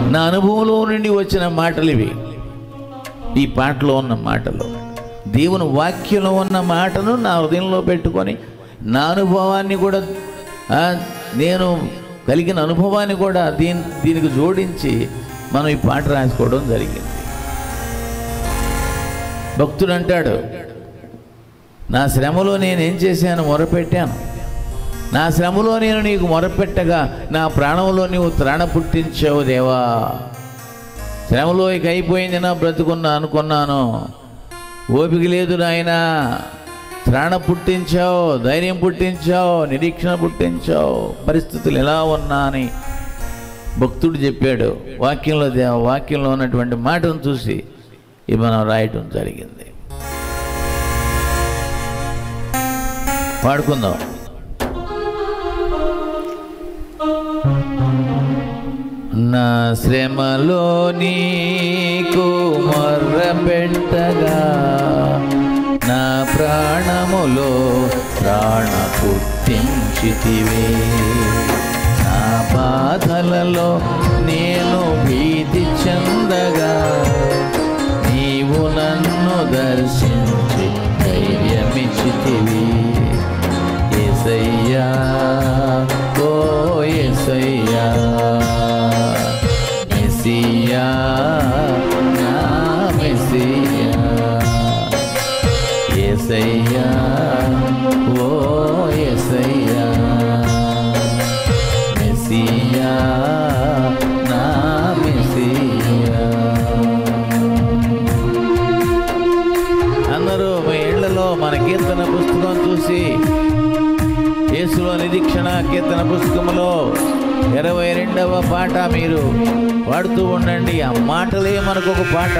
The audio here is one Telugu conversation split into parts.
నా అనుభవంలో నుండి వచ్చిన మాటలు ఇవి ఈ పాటలో ఉన్న మాటలు దేవుని వాక్యంలో ఉన్న మాటను నా హృదయంలో పెట్టుకొని నా అనుభవాన్ని కూడా ఆ, నేను కలిగిన అనుభవాన్ని కూడా దీని దీనికి జోడించి మనం ఈ పాట రాసుకోవడం జరిగింది భక్తుడు అంటాడు నా శ్రమలో నేను ఏం చేశాను మొరపెట్టాను నా శ్రమలో నేను నీకు మొరపెట్టగా నా ప్రాణంలో నీవు త్రాణ పుట్టించావు దేవా శ్రమలో ఇక అయిపోయింది నా బ్రతుకున్నా అనుకున్నాను ఓపిక లేదు నాయనా త్రాణ పుట్టించావు ధైర్యం పుట్టించావు నిరీక్షణ పుట్టించావు పరిస్థితులు ఎలా ఉన్నా అని భక్తుడు చెప్పాడు వాక్యంలో దే- వాక్యంలో ఉన్నటువంటి మాటను చూసి ఇది మనం రాయటం జరిగింది పాడుకుందాం నా శ్రమలో నీకు మొర్రపెట్టగా నా ప్రాణములో ప్రాణ పుట్టించితివే నా బాధలలో నేను భీతి చెందగా నీవు నన్ను దర్శించి ధైర్యమిచ్చితివి ఎసయ్యా ఓ ఎసయ్యా మెస్సియా నా మెస్సియా ఎసయ్యా ఓ ఎసయ్యా మెస్సియా నా మెస్సియా అందరూ మీ ఇళ్లలో మన కీర్తన పుస్తకం చూసి యేసులో నిరీక్షణ కీర్తన పుస్తకములో ఇరవై రెండవ పాట మీరు పాడుతూ ఉండండి ఆ మాటలే మనకు ఒక పాట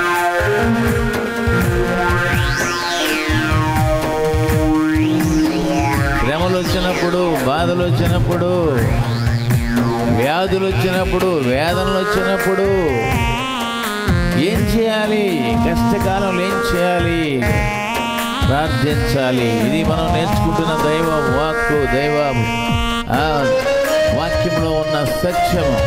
శ్రమలు వచ్చినప్పుడు బాధలు వచ్చినప్పుడు వ్యాధులు వచ్చినప్పుడు వేదనలు వచ్చినప్పుడు ఏం చేయాలి కష్టకాలంలో ఏం చేయాలి ప్రార్థించాలి ఇది మనం నేర్చుకుంటున్న దైవ వాక్కు దైవ ఆ, వాక్యంలో ఉన్న సత్యము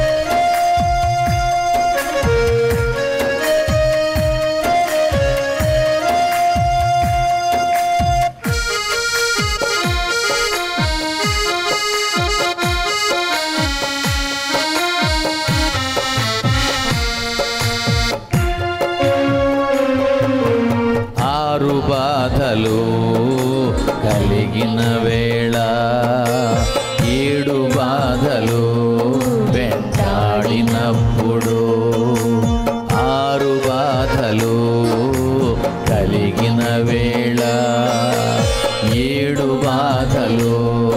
ఆరు బాధలు కలిగిన వేళ ఏడు బాధలు వెంటాడినప్పుడు ఆరు బాధలు కలిగిన వేళ ఏడు బాధలు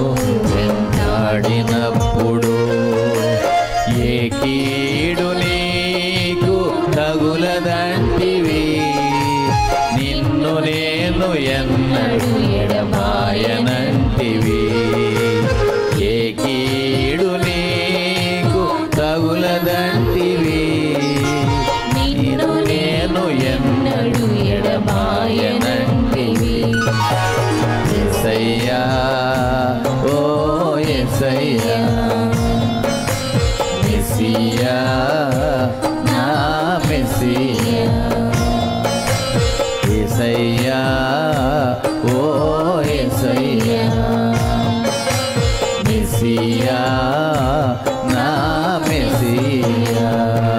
వెంటాడినప్పుడు ఏ కీడు నీకు తగులదంటివి నిన్ను నేను ఎన్నడు ఎడమాయనంటివి ఏ కీడు నీకు తగులదంటివి నిన్ను నేను ఎన్నడు ఎడమాయనంటివి ఎసయ్యా ఓ ఎసయ్యా మెస్సియా నా మెస్సియా ఏసయ్యా ఓ ఏసయ్యా మెస్సియా నా మెస్సియా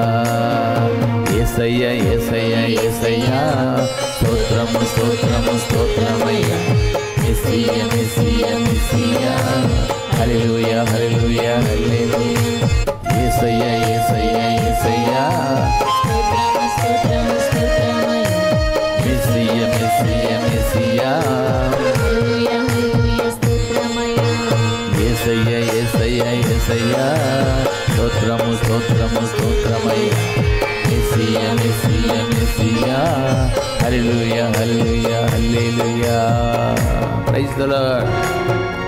ఏసయ్యా ఏసయ్యా ఏసయ్యా స్తోత్రము స్తోత్రము స్తోత్రమయ్యా మెస్సియా మెస్సియా మెస్సియా హల్లెలూయా హల్లెలూయా హల్లెలూయా ఏసయ్యా ఏసయ్యా ఏసయ్యా మెస్సియా మెస్సియా మెస్సియా ఏసయ్యా ఏసయ్యా ఏసయ్యా స్తోత్రము స్తోత్రము స్తోత్రమయ్యా మెస్సియా మెస్సియా మెస్సియా హల్లెలూయా హల్లెలూయా హల్లెలూయా ప్రైజ్ ద లార్డ్